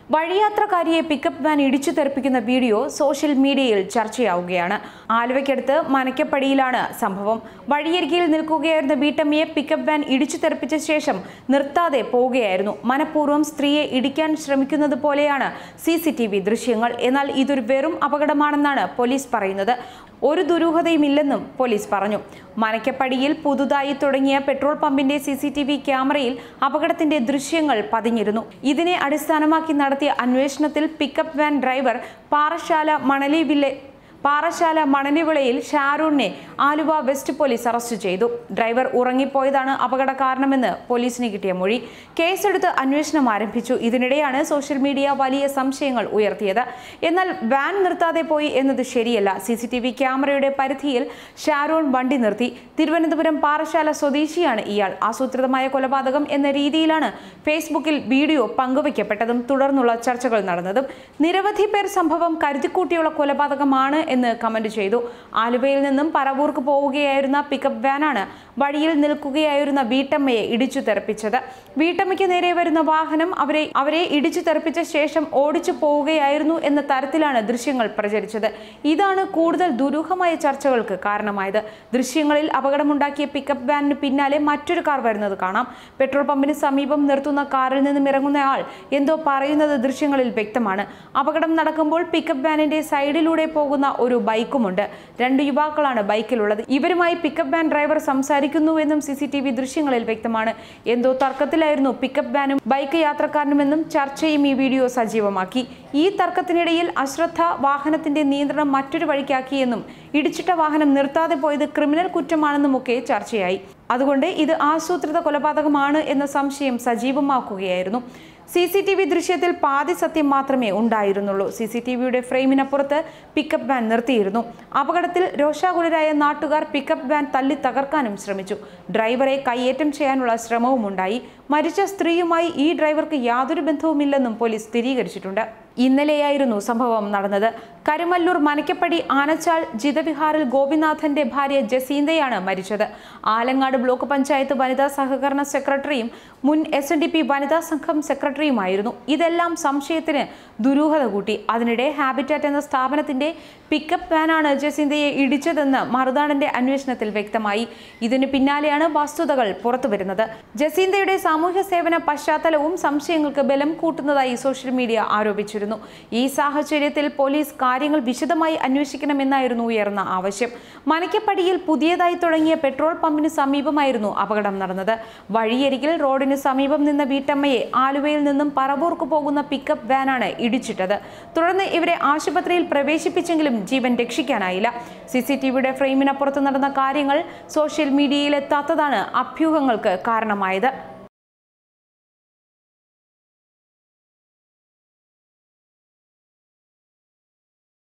വഴിയാത്രക്കാരിയെ pickup van ഇടിച്ചു തെറിപ്പിക്കുന്ന video social മീഡിയയിൽ ചർച്ചയാവുകയാണ് ആലുവയ്ക്കടുത്ത് മനക്കപ്പടിയിലാണ് സംഭവം വഴിയരികിൽ നിൽക്കുകയായിരുന്ന വീട്ടമ്മയെ പിക്കപ്പ് വാൻ ഇടിച്ചു തെറിപ്പിച്ച ശേഷം നിർത്താതെ പോവുകയായിരുന്നു മനഃപൂർവ്വം സ്ത്രീയെ ഇടിക്കാൻ ശ്രമിക്കുന്നത് പോലെയാണ് സി സി ടി വി ദൃശ്യങ്ങൾ എന്നാൽ ഇതൊരു വെറും അപകടമാണെന്നാണ് പോലീസ് പറയുന്നത് ഒരു ദുരൂഹതയുമില്ലെന്നും പോലീസ് പറഞ്ഞു മനക്കപ്പടിയിൽ പുതുതായി തുടങ്ങിയ പെട്രോൾ പമ്പിന്റെ സി സി ടി വി ക്യാമറയിൽ അപകടത്തിന്റെ ദൃശ്യങ്ങൾ പതിഞ്ഞിരുന്നു ഇതിനെ അടിസ്ഥാനമാക്കി നടത്തിയ അന്വേഷണത്തിൽ പിക്കപ്പ് വാൻ ഡ്രൈവർ പാറശാല മണലി വില്ലെ പാറശാല മണലിവിളയിൽ ഷാരൂണിനെ ആലുവ വെസ്റ്റ് പോലീസ് അറസ്റ്റ് ചെയ്തു ഡ്രൈവർ ഉറങ്ങിപ്പോയതാണ് അപകട കാരണമെന്ന് പോലീസിന് കിട്ടിയ മൊഴി കേസെടുത്ത് അന്വേഷണം ആരംഭിച്ചു ഇതിനിടെയാണ് സോഷ്യൽ മീഡിയ വലിയ സംശയങ്ങൾ ഉയർത്തിയത് എന്നാൽ വാൻ നിർത്താതെ പോയി എന്നത് ശരിയല്ല സി സി ടി വി ക്യാമറയുടെ പരിധിയിൽ ഷാരോൺ വണ്ടി നിർത്തി തിരുവനന്തപുരം പാറശാല സ്വദേശിയാണ് ഇയാൾ ആസൂത്രിതമായ കൊലപാതകം എന്ന രീതിയിലാണ് ഫേസ്ബുക്കിൽ വീഡിയോ പങ്കുവയ്ക്കപ്പെട്ടതും തുടർന്നുള്ള ചർച്ചകൾ നടന്നതും നിരവധി പേർ സംഭവം കരുതിക്കൂട്ടിയുള്ള കൊലപാതകമാണ് എന്ന് കമന്റ് ചെയ്തു ആലുവയിൽ നിന്നും പറവൂർക്ക് പോവുകയായിരുന്ന പിക്കപ്പ് വാനാണ് വഴിയിൽ നിൽക്കുകയായിരുന്ന വീട്ടമ്മയെ ഇടിച്ചു തെറിപ്പിച്ചത് വീട്ടമ്മയ്ക്ക് നേരെ വരുന്ന വാഹനം അവരെ അവരെ ഇടിച്ചു തെറിപ്പിച്ച ശേഷം ഓടിച്ചു പോവുകയായിരുന്നു എന്ന തരത്തിലാണ് ദൃശ്യങ്ങൾ പ്രചരിച്ചത് ഇതാണ് കൂടുതൽ ദുരൂഹമായ ചർച്ചകൾക്ക് കാരണമായത് ദൃശ്യങ്ങളിൽ അപകടമുണ്ടാക്കിയ പിക്കപ്പ് വാനിന് പിന്നാലെ മറ്റൊരു കാർ വരുന്നത് കാണാം പെട്രോൾ പമ്പിന് സമീപം നിർത്തുന്ന കാറിൽ നിന്നും ഇറങ്ങുന്ന ആൾ എന്തോ പറയുന്നത് ദൃശ്യങ്ങളിൽ വ്യക്തമാണ് അപകടം നടക്കുമ്പോൾ പിക്കപ്പ് വാനിന്റെ സൈഡിലൂടെ പോകുന്ന ഒരു ബൈക്കുമുണ്ട് രണ്ട് യുവാക്കളാണ് ബൈക്കിലുള്ളത് ഇവരുമായി പിക്കപ്പ് വാൻ ഡ്രൈവർ സംസാരിക്കുന്നുവെന്നും സി സി ടി വി ദൃശ്യങ്ങളിൽ വ്യക്തമാണ് എന്തോ തർക്കത്തിലായിരുന്നു പിക്കപ്പ് വാനും ബൈക്ക് യാത്രക്കാരനുമെന്നും ചർച്ചയും ഈ വീഡിയോ സജീവമാക്കി ഈ തർക്കത്തിനിടയിൽ അശ്രദ്ധ വാഹനത്തിന്റെ നിയന്ത്രണം മറ്റൊരു വഴിക്കാക്കിയെന്നും ഇടിച്ചിട്ട വാഹനം നിർത്താതെ പോയത് ക്രിമിനൽ കുറ്റമാണെന്നുമൊക്കെ ചർച്ചയായി അതുകൊണ്ട് ഇത് ആസൂത്രിത കൊലപാതകമാണ് എന്ന സംശയം സജീവമാക്കുകയായിരുന്നു സി സി ടി വി ദൃശ്യത്തിൽ പാതി സത്യം മാത്രമേ ഉണ്ടായിരുന്നുള്ളൂ സി സി ടി വിയുടെ ഫ്രെയിമിനപ്പുറത്ത് പിക്കപ്പ് വാൻ നിർത്തിയിരുന്നു അപകടത്തിൽ രോഷാകുലരായ നാട്ടുകാർ പിക്കപ്പ് വാൻ തല്ലി തകർക്കാനും ശ്രമിച്ചു ഡ്രൈവറെ കയ്യേറ്റം ചെയ്യാനുള്ള ശ്രമവും ഉണ്ടായി മരിച്ച സ്ത്രീയുമായി ഈ ഡ്രൈവർക്ക് യാതൊരു ബന്ധവുമില്ലെന്നും പോലീസ് സ്ഥിരീകരിച്ചിട്ടുണ്ട് ഇന്നലെയായിരുന്നു സംഭവം നടന്നത് കരുമല്ലൂർ മനക്കപ്പടി ആനച്ചാൽ ജിതവിഹാറിൽ ഗോപിനാഥന്റെ ഭാര്യ ജസീന്തയാണ് മരിച്ചത് ആലങ്ങാട് ബ്ലോക്ക് പഞ്ചായത്ത് വനിതാ സഹകരണ സെക്രട്ടറിയും മുൻ എസ് എൻ ഡി പി വനിതാ സംഘം സെക്രട്ടറിയുമായിരുന്നു ഇതെല്ലാം സംശയത്തിന് ദുരൂഹത കൂട്ടി അതിനിടെ ഹാബിറ്റാറ്റ് എന്ന സ്ഥാപനത്തിന്റെ പിക്കപ്പ് വാനാണ് ജസീന്തയെ ഇടിച്ചതെന്ന് മറുനാടന്റെ അന്വേഷണത്തിൽ വ്യക്തമായി ഇതിന് പിന്നാലെയാണ് വസ്തുതകൾ പുറത്തുവരുന്നത് ജസീന്തയുടെ സാമൂഹ്യ സേവന പശ്ചാത്തലവും സംശയങ്ങൾക്ക് ബലം കൂട്ടുന്നതായി സോഷ്യൽ മീഡിയ ആരോപിച്ചിരുന്നു ഈ സാഹചര്യത്തിൽ പോലീസ് കാര്യങ്ങൾ വിശദമായി അന്വേഷിക്കണമെന്നായിരുന്നു ഉയർന്ന ആവശ്യം മനക്കപ്പടിയിൽ പുതിയതായി തുടങ്ങിയ പെട്രോൾ പമ്പിന് സമീപമായിരുന്നു അപകടം നടന്നത് വഴിയരികിൽ റോഡിന് സമീപം നിന്ന വീട്ടമ്മയെ ആലുവയിൽ നിന്നും പറവൂർക്ക് പോകുന്ന പിക്കപ്പ് വാനാണ് ഇടിച്ചിട്ടത് തുടർന്ന് ഇവരെ ആശുപത്രിയിൽ പ്രവേശിപ്പിച്ചെങ്കിലും ജീവൻ രക്ഷിക്കാനായില്ല സി സി ടി വിയുടെ ഫ്രെയിമിനപ്പുറത്ത് നടന്ന കാര്യങ്ങൾ സോഷ്യൽ മീഡിയയിലെത്താത്തതാണ് അഭ്യൂഹങ്ങൾക്ക് കാരണമായത്